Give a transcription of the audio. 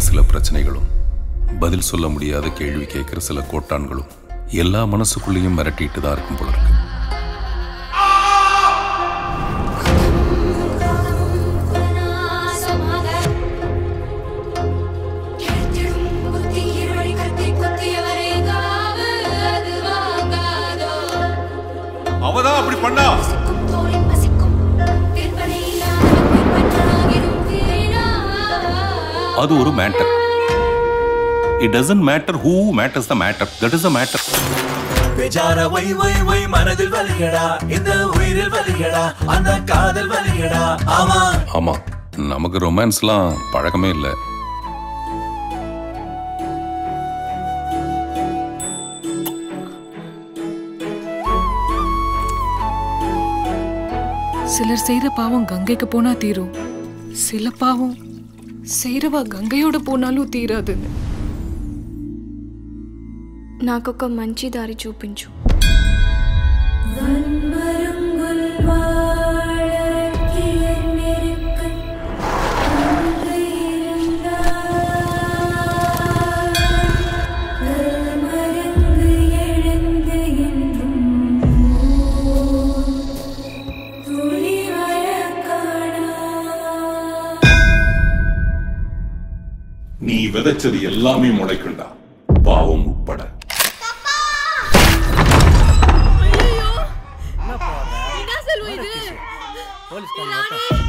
சில பிரச்சனைகளும் பதில் சொல்ல முடியாத கேள்வி கேட்குற சில கோட்டான்களும் எல்லா மனசுக்குள்ளேயும் மிரட்டிட்டு தான் இருக்கும் போல இருக்கு அவதான் அப்படி பண்ணா அது ஒரு matter it doesn't matter who matters the matter that is the matter பெஜார வை வை வை மனதில் வலியடா இந்த உயிரில் வலியடா அந்த காதல் வலியடா ஆமா ஆமா நமக்கு ரொமான்ஸ்லாம் பழக்கமே இல்லை சிலர் செய்யற பாவம் கங்கைக்கு போனா தீரும் சில பாவம் செய்யறவா గంగయోட పోనాலும் తీరాదని నాకొక మంచి దారి చూపించు நீ விதைச்சது எல்லாமே முளைக்குண்டா பாவம் உட்பட என்ன செல்வம் இது ராணி